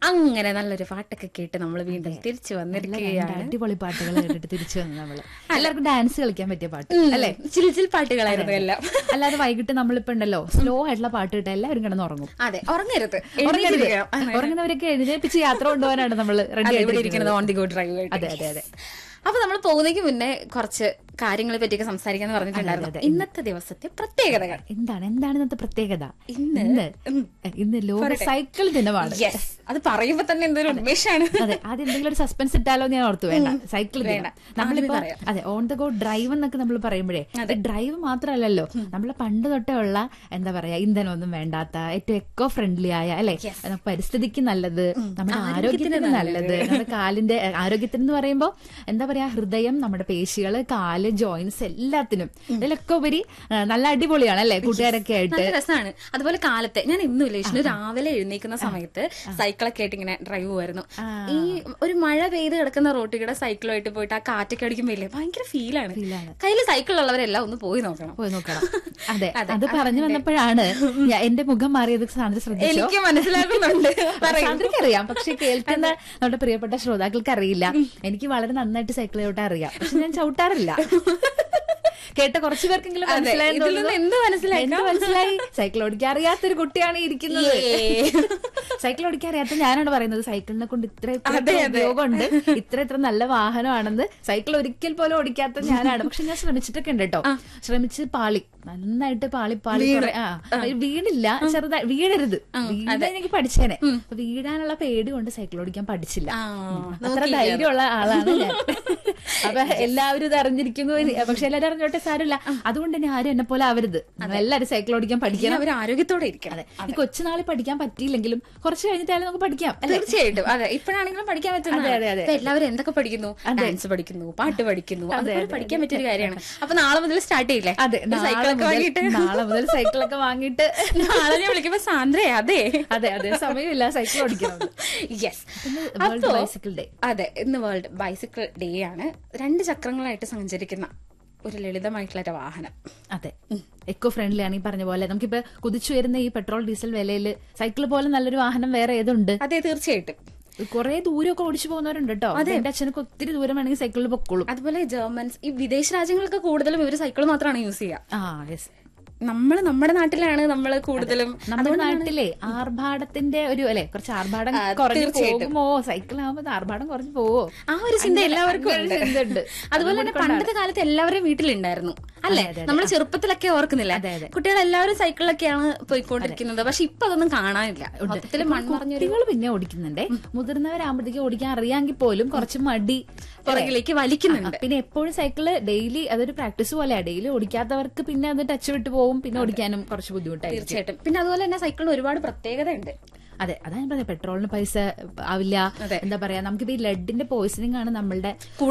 അങ്ങനെ നല്ലൊരു പാട്ടൊക്കെ കേട്ട് നമ്മൾ വീണ്ടും തിരിച്ചു നല്ല രണ്ട് വന്നിരിക്കുകയാണ് അടിപൊളി പാട്ടുകൾ കേട്ടിട്ട് തിരിച്ചു വന്നു നമ്മള് എല്ലാവർക്കും ഡാൻസ് കളിക്കാൻ പറ്റിയ പാട്ട് അല്ലേ ചിൽ ചിൽ പാട്ടുകളായിരുന്നു എല്ലാം അല്ലാതെ വൈകിട്ട് നമ്മളിപ്പോ ഉണ്ടല്ലോ സ്ലോ ആയിട്ടുള്ള പാട്ട് കിട്ടാൻ എല്ലാവരും കിടന്ന് ഉറങ്ങും അതെ ഉറങ്ങരുത് ഉറങ്ങരുത്. എഴുന്നേറ്റിരിക്കണം. അതെ. ഉറങ്ങുന്നവരൊക്കെ എഴുന്നേപ്പിച്ച് യാത്ര കൊണ്ടുപോകാനാണ് നമ്മൾ റെഡി അതെ, ഇവിടെ ആയിട്ട് ഇരിക്കുന്നത് ഓൺ ദി ഗോ ഡ്രൈവ് അതെ അതെ അതെ അപ്പൊ നമ്മൾ പോകുന്നതിന് മുന്നേ കുറച്ച് കാര്യങ്ങളെ പറ്റിയൊക്കെ സംസാരിക്കാന്ന് പറഞ്ഞിട്ടുണ്ടായിരുന്നു ഇന്നത്തെ ദിവസത്തെ പ്രത്യേകതകൾ എന്താണ് എന്താണ് ഇന്നത്തെ പ്രത്യേകത ഇന്ന് ഇന്ന് ഇന്ന് ലോക സൈക്കിൾ ദിനമാണ് യെസ് അത് പറയുമ്പോ തന്നെ എന്തൊരു ഉന്മേഷാണ് അതെ ആദ്യം എന്തെങ്കിലും ഒരു സസ്പെൻസ് ഇട്ടാലോ എന്ന് ഞാൻ ഓർത്തു വേണ്ട സൈക്കിൾ വേണ്ട. നമ്മളിപ്പോ ആദ്യമേ പറയാം. അതെ ഓൺ ദ ഗോ ഡ്രൈവ് എന്നൊക്കെ നമ്മൾ പറയുമ്പോഴേ ഡ്രൈവ് മാത്രമല്ലല്ലോ നമ്മളെ പണ്ട് തൊട്ടേ ഉള്ള എന്താ പറയാ ഇന്ധനമൊന്നും വേണ്ടാത്ത ഏറ്റവും എക്കോ ഫ്രണ്ട്ലി ആയ അല്ലെ നമുക്ക് പരിസ്ഥിതിക്ക് നല്ലത് നമ്മുടെ ആരോഗ്യത്തിന് നല്ലത് നമ്മുടെ കാലിന്റെ ഏഹ്, ആരോഗ്യത്തിന് എന്ന് പറയുമ്പോ എന്താ പറയാ ഹൃദയം നമ്മുടെ പേശികള് കാല് ജോയിന്റ്സ് എല്ലാത്തിനും ഇതിലൊക്കെ ഉപരി ഏഹ്, നല്ല അടിപൊളിയാണ് അല്ലെ കൂട്ടുകാരൊക്കെ ആയിട്ട് നല്ല രസമാണ് അതുപോലെ കാലത്തെ ഞാൻ ഇന്നും വിഷ്ണു രാവിലെ എഴുന്നേക്കുന്ന സമയത്ത് സൈക്കിളൊക്കെ ആയിട്ട് ഇങ്ങനെ ഡ്രൈവ് പോയിരുന്നു ഈ ഒരു മഴ പെയ്ത് കിടക്കുന്ന റോട്ടിലൂടെ സൈക്കിളുമായിട്ട് പോയിട്ട് ആ കാറ്റൊക്കെ അടിക്കുമ്പോ ഇല്ലേ ഭയങ്കര ഫീലാണ് ഫീലാണ്. കയ്യിൽ സൈക്കിൾ ഉള്ളവരെല്ലാം ഒന്ന് പോയി നോക്കണം പോയി നോക്കണം അതെ അത് പറഞ്ഞു വന്നപ്പോഴാണ് ഞാൻ- എന്റെ മുഖം മാറിയത് സാന്ദ്ര ശ്രദ്ധിച്ചോ എനിക്ക് മനസ്സിലാക്കുന്നുണ്ട് പറയൂ. സാന്ദ്രയ്ക്ക് അറിയാം പക്ഷെ കേൾക്കുന്ന നമ്മുടെ പ്രിയപ്പെട്ട ശ്രോതാക്കൾക്ക് അറിയില്ല എനിക്ക് വളരെ നന്നായിട്ട് സൈക്കിൾ ചവിട്ടാൻ അറിയാം പക്ഷെ ഞാൻ ചവിട്ടാറില്ല കേട്ട കുറച്ചു പേർക്കെങ്കിലും അതെ, മനസ്സിലായെന്ന് ഇതിൽ നിന്ന് തോന്നുന്നു. എന്ത് മനസ്സിലാക്കാം? എന്ത് മനസ്സിലായി സൈക്കിൾ ഓടിക്കാൻ അറിയാത്തൊരു കുട്ടിയാണ് ഈ ഇരിക്കുന്നത് ഏ. സൈക്കിൾ ഓടിക്കാൻ അറിയാത്ത ഞാനാണ് പറയുന്നത് സൈക്കിളിനെ കൊണ്ട് ഇത്ര ഇത്ര അതെ, അതെ. ഉപയോഗമുണ്ട് ഇത്ര ഇത്ര നല്ല വാഹനമാണെന്ന് സൈക്കിൾ ഒരിക്കൽ പോലും ഓടിക്കാത്ത ഞാനാണ് പക്ഷെ ഞാൻ ശ്രമിച്ചിട്ടൊക്കെ ഉണ്ട് കേട്ടോ ശ്രമിച്ച് പാളി നന്നായിട്ട് പാളി പാളി കുറെ- ആ വീണില്ല ചെറുതായി വീഴരുത് വീണ എനിക്ക് പഠിച്ചേനെ അപ്പൊ വീഴാനുള്ള പേടി കൊണ്ട് സൈക്കിൾ ഓടിക്കാൻ പഠിച്ചില്ല ആ, അത്ര ധൈര്യമുള്ള ആളാണ് ഞാൻ അപ്പൊ എല്ലാവരും ഇത് അറിഞ്ഞിരിക്കുന്നു പക്ഷെ എല്ലാവരും അറിഞ്ഞോട്ടെ സാരമില്ല അതുകൊണ്ട് തന്നെ ആരും എന്നെ പോലെ ആവരുത് നിങ്ങൾ എല്ലാവരും സൈക്കിൾ ഓടിക്കാൻ പഠിക്കണം അവർ ആരോഗ്യത്തോടെ ഇരിക്കണം ഈ കൊച്ചുനാളിൽ പഠിക്കാൻ പറ്റിയില്ലെങ്കിലും കുറച്ച് കഴിഞ്ഞിട്ടായാലും നമുക്ക് പഠിക്കാം അല്ലെ തീർച്ചയായിട്ടും അതെ ഇപ്പോഴാണെങ്കിലും പഠിക്കാൻ പറ്റുന്ന അതെ, അതെ, അതെ. ഇപ്പൊ എല്ലാവരും എന്തൊക്കെ പഠിക്കുന്നു ഡാൻസ് പഠിക്കുന്നു പാട്ട് പഠിക്കുന്നു അതൊക്കെ പഠിക്കാൻ പറ്റിയൊരു കാര്യമാണ് അപ്പൊ നാളെ മുതൽ സ്റ്റാർട്ട് ചെയ്യില്ലേ അതെ ഒരു നാളെ സൈക്കിളൊക്കെ മുതൽ വാങ്ങിയിട്ട് നാളെ മുതൽ സൈക്കിളൊക്കെ വാങ്ങിയിട്ട് നാളെ ഞാൻ വിളിക്കുമ്പോ സാന്ദ്രേ അതെ അതെ അതെ സമയമില്ല സൈക്കിൾ ഓടിക്കണം യെസ് വേൾഡ് ബൈസിക്കിൾ ഡേ അതെ ഇന്ന് വേൾഡ് ബൈസിക്കിൾ ഡേ ആണ് രണ്ട് ചക്രങ്ങളായിട്ട് സഞ്ചരിക്കുന്ന ഒരു ലളിതമായിട്ടുള്ള ഒരു വാഹനം അതെ എക്കോ ഫ്രണ്ട്ലി ആണ് ഈ പറഞ്ഞ പോലെ നമുക്കിപ്പോ കുതിച്ചുയരുന്ന ഈ പെട്രോൾ ഡീസൽ വിലയിൽ സൈക്കിൾ പോലെ നല്ലൊരു വാഹനം വേറെ ഏതുണ്ട് അതെ തീർച്ചയായിട്ടും കുറെ ദൂരമൊക്കെ ഓടിച്ചു പോകുന്നവരുണ്ട് കേട്ടോ എന്റെ അച്ഛനൊക്കെ ഒത്തിരി ദൂരം വേണമെങ്കിൽ സൈക്കിളിൽ പൊക്കോളും അതുപോലെ ജർമ്മൻസ് ഈ വിദേശ രാജ്യങ്ങൾക്ക് കൂടുതലും ഇവര് സൈക്കിൾ മാത്രമാണ് യൂസ് ചെയ്യുക ആ യെസ് നമ്മൾ നമ്മുടെ നാട്ടിലാണ് നമ്മൾ കൂടുതലും നമ്മുടെ നാട്ടിലെ ആർഭാടത്തിന്റെ ഒരു അല്ലെ കുറച്ച് ആർഭാടം കുറഞ്ഞു പോകുമോ സൈക്കിൾ ആകുമ്പോൾ ആർഭാടം കുറഞ്ഞു പോവോ ആ ഒരു ചിന്ത എല്ലാവർക്കും അങ്ങനെ ഒരു ഉണ്ട്. ചിന്തയുണ്ട്. അതുപോലെ തന്നെ പണ്ടത്തെ കാലത്ത് എല്ലാവരും വീട്ടിലുണ്ടായിരുന്നു അല്ലെ നമ്മൾ ചെറുപ്പത്തിലൊക്കെ ഓർക്കുന്നില്ല കുട്ടികൾ എല്ലാവരും സൈക്കിളിലൊക്കെയാണ് പോയിക്കൊണ്ടിരിക്കുന്നത് പക്ഷെ ഇപ്പൊ അതൊന്നും കാണാനില്ല മൊത്തത്തില് മൺമറഞ്ഞൊരു കുട്ടികൾ പിന്നെ ഓടിക്കുന്നുണ്ടേ മുതിർന്നവരാകുമ്പോഴത്തേക്ക് ഓടിക്കാൻ അറിയാമെങ്കിൽ പോലും കുറച്ച് മടി പുറകിലേക്ക് വലിക്കുന്നുണ്ട് പിന്നെ എപ്പോഴും സൈക്കിള് ഡെയിലി അതൊരു പ്രാക്ടീസ് പോലെയാ ഡെയിലി ഓടിക്കാത്തവർക്ക് പിന്നെ അത് ടച്ച് വിട്ട് പോകും പിന്നെ ഓടിക്കാനും കുറച്ച് ബുദ്ധിമുട്ടായിരിക്കും തീർച്ചയായിട്ടും പിന്നെ അതുപോലെ തന്നെ സൈക്കിളിന് ഒരുപാട് പ്രത്യേകത ഉണ്ട് അതെ അതാ ഞാൻ പറഞ്ഞത് പെട്രോളിന് പൈസ ആവില്ല എന്താ പറയാ നമുക്കിപ്പോ ഈ ലെഡിന്റെ പോയിസണിങ് ആണ് നമ്മളുടെ